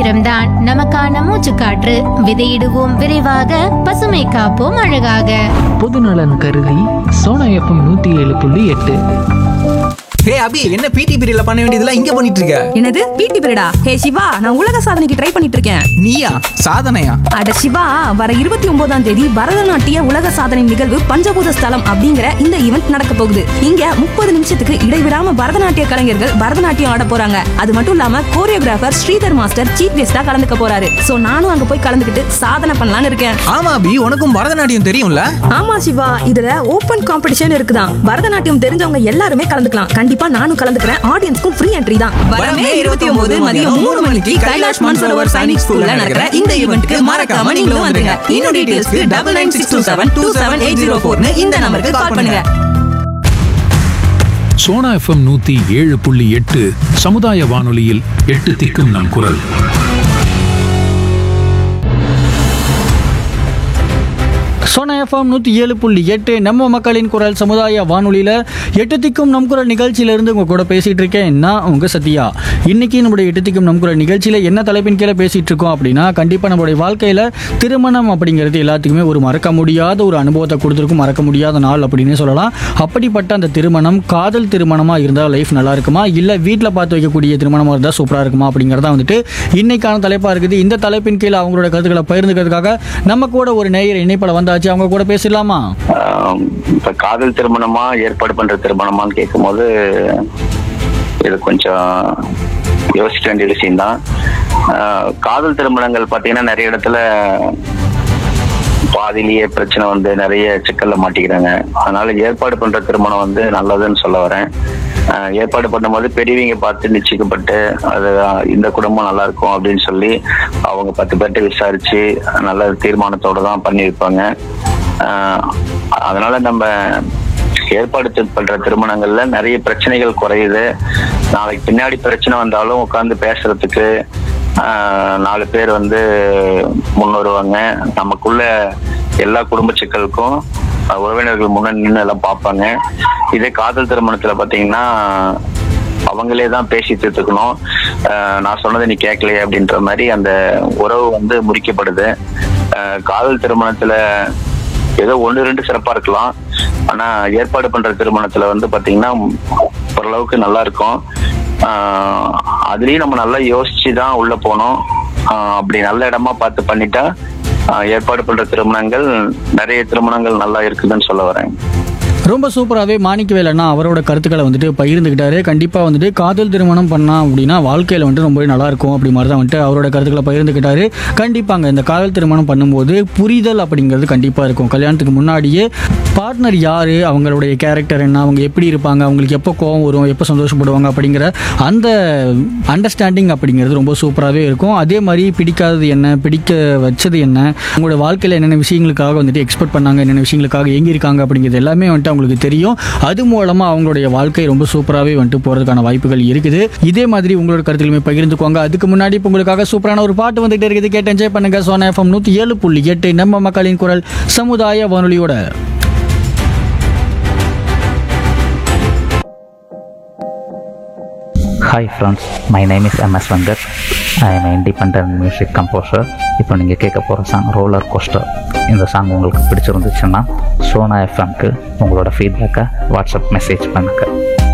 சுதந்திரம்தான் நமக்கான மூச்சுக்காற்று விதையிடுவோம் விரைவாக பசுமை காப்போம் அழகாக பொதுநலன் கருதி சோனா எஃப்எம் நூற்றி ஏழு புள்ளி எட்டு ஹே அபி என்ன பிடி பீரியட்ல பண்ண வேண்டியதெல்லாம் இங்க பண்ணிட்டு இருக்க என்னது பிடி பீரியடா ஹே சிவா நான் உலக சாதனைக்கு ட்ரை பண்ணிட்டு இருக்கேன் நீயா சாதனையா அட சிவா வர இருபத்தி ஒன்பதாம் தேதி பரதநாட்டிய உலக சாதனை நிகழ்வு பஞ்சபூத ஸ்தலம் அப்படிங்கிற இந்த ஈவெண்ட் நடக்க போகுது இங்க முப்பது நிமிஷத்துக்கு இடைவிடாம பரதநாட்டிய கலைஞர்கள் பரதநாட்டியம் ஆட போறாங்க அது மட்டும் இல்லாம கோரியோகிராஃபர் ஸ்ரீதர் மாஸ்டர் சீஃப் கெஸ்டா கலந்துக்க போறாரு சோ நானும் அங்க போய் கலந்துக்கிட்டு சாதனை பண்ணலாம்னு இருக்கேன் ஆமா அபி உனக்கும் பரதநாட்டியம் தெரியும்ல ஆமா சிவா இதுல ஓபன் காம்படிஷன் இருக்குதான் பரதநாட்டியம் தெரிஞ்சவங்க எல்லாருமே கலந்துக்கலாம் கண்டிப்பா நானும் கலந்துக்கிறேன் ஆடியன்ஸ்க்கும் ஃப்ரீ என்ட்ரி தான் வரமே 29 மதியம் மூணு மணிக்கு கைலாஷ் மான்சரோவர் சைனிக் ஸ்கூல்ல நடக்கிற இந்த ஈவென்ட்க்கு மறக்காம நீங்களும் வந்துருங்க. இன்னும் டீடைல்ஸ்க்கு 99627-27804 ன்னு இந்த நம்பருக்கு கால் பண்ணுங்க. சோனா எஃப்எம் நூத்தி ஏழு புள்ளி எட்டு சமுதாய வானொலியில் எட்டு திக்கும் நம் குரல் சோனா எஃப்எம் நூற்றி ஏழு புள்ளி எட்டு நம்ம மக்களின் குரல் சமுதாய வானொலியில் எட்டு திக்கும் நம் குரல் நிகழ்ச்சியிலேருந்து உங்கள் கூட பேசிகிட்டு இருக்கேன் நான் உங்கள் சத்யா இன்னைக்கு நம்மளுடைய எட்டு திக்கும் நம் குரல் நிகழ்ச்சியில் என்ன தலைப்பின் கீழே பேசிகிட்டு இருக்கோம் அப்படின்னா கண்டிப்பாக நம்மளுடைய வாழ்க்கையில் திருமணம் அப்படிங்கிறது எல்லாத்துக்குமே ஒரு மறக்க முடியாத ஒரு அனுபவத்தை கொடுத்துருக்கும் மறக்க முடியாத நாள் அப்படின்னு சொல்லலாம் அப்படிப்பட்ட அந்த திருமணம் காதல் திருமணமாக இருந்தால் லைஃப் நல்லா இருக்குமா இல்லை வீட்டில் பார்த்து வைக்கக்கூடிய திருமணமாக இருந்தால் சூப்பராக இருக்குமா அப்படிங்கிறதா வந்துட்டு இன்னைக்கான தலைப்பாக இருக்குது இந்த தலைப்பின் கீழே அவங்களோட கருத்துக்களை பகிர்ந்துக்கிறதுக்காக நம்ம கூட ஒரு நேயர் இணைப்பில் வந்தாச்சு அவங்க கூட பேசலாமா ஆம், இப்ப காதல் திருமணமா ஏற்பாடு பண்ற திருமணமான்னு கேட்கும்போது இது கொஞ்சம் யோசிக்க வேண்டிய விஷயம்தான் ஆஹ், காதல் திருமணங்கள் பாத்தீங்கன்னா நிறைய இடத்துல பாதிலேயே பிரச்சனை வந்து நிறைய சிக்கல்ல மாட்டிக்கிறாங்க அதனால ஏற்பாடு பண்ற திருமணம் வந்து நல்லதுன்னு சொல்ல வரேன் ஆஹ், ஏற்பாடு பண்ணும்போது பெரியவங்க பார்த்து நிச்சயிக்கப்பட்டு அது இந்த குடும்பம் நல்லா இருக்கும் அப்படின்னு சொல்லி அவங்க பத்து பேர்கிட்ட விசாரிச்சு நல்ல தீர்மானத்தோட தான் பண்ணி வைப்பாங்க ஆஹ், அதனால நம்ம ஏற்பாடு தி- பண்ற திருமணங்கள்ல நிறைய பிரச்சனைகள் குறையுது நாளைக்கு பின்னாடி பிரச்சனை வந்தாலும் உட்காந்து பேசுறதுக்கு ஆஹ், நாலு பேர் வந்து முன் வருவாங்க நமக்குள்ள எல்லா குடும்ப சிக்கலுக்கும் ஆஹ், உறவினர்கள் முன்னாடி நின்று எல்லாம் பார்ப்பாங்க இதே காதல் திருமணத்துல பாத்தீங்கன்னா அவங்களே தான் பேசி தீர்த்துக்கணும் ஆஹ், நான் சொன்னதை நீ கேட்கலையே அப்படின்ற மாதிரி அந்த உறவு வந்து முறிக்கப்படுது ஆஹ், காதல் திருமணத்துல ஏதோ ஒன்று ரெண்டு சிறப்பா இருக்கலாம் ஆனா ஏற்பாடு பண்ற திருமணத்துல வந்து பாத்தீங்கன்னா ஓரளவுக்கு நல்லா இருக்கும் ஆஹ் அதுலயும் நம்ம நல்லா யோசிச்சு தான் உள்ள போனோம் ஆஹ் அப்படி நல்ல இடமா பார்த்து பண்ணிட்டா ஆஹ் ஏற்பாடு பண்ற திருமணங்கள் நிறைய திருமணங்கள் நல்லா இருக்குதுன்னு சொல்ல வரேன் ரொம்ப சூப்பராகவே மாணிக்கவேல் அண்ணா அவரோட கருத்துக்களை வந்துட்டு பகிர்ந்துக்கிட்டாரு கண்டிப்பாக வந்துட்டு காதல் திருமணம் பண்ணா அப்படின்னா வாழ்க்கையில் வந்துட்டு ரொம்பவே நல்லா இருக்கும் அப்படி மாதிரி தான் வந்துட்டு அவரோட கருத்துக்களை பகிர்ந்துக்கிட்டாரு கண்டிப்பாங்க இந்த காதல் திருமணம் பண்ணும்போது புரிதல் அப்படிங்கிறது கண்டிப்பாக இருக்கும் கல்யாணத்துக்கு முன்னாடியே பார்ட்னர் யார் அவங்களுடைய கேரக்டர் என்ன அவங்க எப்படி இருப்பாங்க அவங்களுக்கு எப்போ கோவம் வரும் எப்போ சந்தோஷப்படுவாங்க அப்படிங்கிற அந்த அண்டர்ஸ்டாண்டிங் அப்படிங்கிறது ரொம்ப சூப்பராகவே இருக்கும் அதே மாதிரி பிடிக்காதது என்ன பிடிக்க வச்சது என்ன அவங்களோட வாழ்க்கையில் என்னென்ன விஷயங்களுக்காக வந்துட்டு எக்ஸ்பெக்ட் பண்ணாங்க என்னென்ன விஷயங்களுக்காக ஏங்கியிருக்காங்க அப்படிங்கிறது எல்லாமே வந்துட்டு அவங்களுக்கு தெரியும் அது மூலமாக அவங்களுடைய வாழ்க்கை ரொம்ப சூப்பராகவே வந்துட்டு போகிறதுக்கான வாய்ப்புகள் இருக்குது இதே மாதிரி உங்களோட கருத்துக்களுமே பகிர்ந்துக்கோங்க அதுக்கு முன்னாடி இப்போ உங்களுக்காக சூப்பரான ஒரு பாட்டு வந்துகிட்டே இருக்குது கேட்டு என்ஜாய் பண்ணுங்க சோனா எஃப்எம் நூற்றி ஏழு புள்ளி எட்டு நம்ம மக்களின் குரல் சமுதாய வானொலியோட hi friends my name is MS Venkat I am independent music composer இப்போ நீங்கள் கேட்க போகிற சாங் ரோலர் கோஸ்டர் இந்த சாங் உங்களுக்கு பிடிச்சிருந்துச்சுன்னா சோனா எஃப்எம்க்கு உங்களோட ஃபீட்பேக்கை வாட்ஸ்அப் மெசேஜ் பண்ணுங்கள்